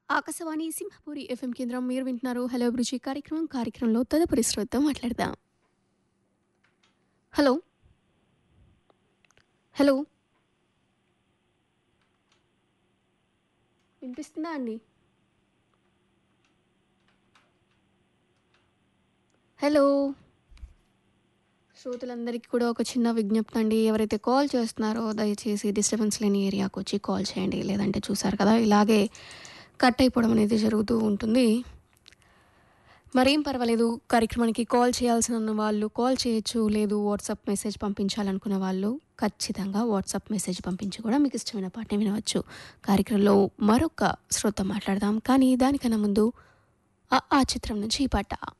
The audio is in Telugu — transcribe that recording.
ఆకాశవాణి సింహపూరి ఎఫ్ఎం కేంద్రం మీరు వింటున్నారు హలో అభిరుచి కార్యక్రమం కార్యక్రమంలో తదుపరి శ్రోతతో మాట్లాడదాం హలో హలో వినిపిస్తుందా అండి హలో శ్రోతలందరికీ కూడా ఒక చిన్న విజ్ఞప్తి అండి ఎవరైతే కాల్ చేస్తున్నారో దయచేసి డిస్టర్బెన్స్ లేని ఏరియాకి వచ్చి కాల్ చేయండి లేదంటే చూసారు కదా ఇలాగే కట్ అయిపోవడం అనేది జరుగుతూ ఉంటుంది మరేం పర్వాలేదు కార్యక్రమానికి కాల్ చేయాల్సిన వాళ్ళు కాల్ చేయొచ్చు లేదు వాట్సాప్ మెసేజ్ పంపించాలనుకున్న వాళ్ళు ఖచ్చితంగా వాట్సాప్ మెసేజ్ పంపించి కూడా మీకు ఇష్టమైన పాటని వినవచ్చు కార్యక్రమంలో మరొక శ్రోత మాట్లాడదాం కానీ దానికన్నా ముందు ఆ ఆ చిత్రం నుంచి ఈ పాట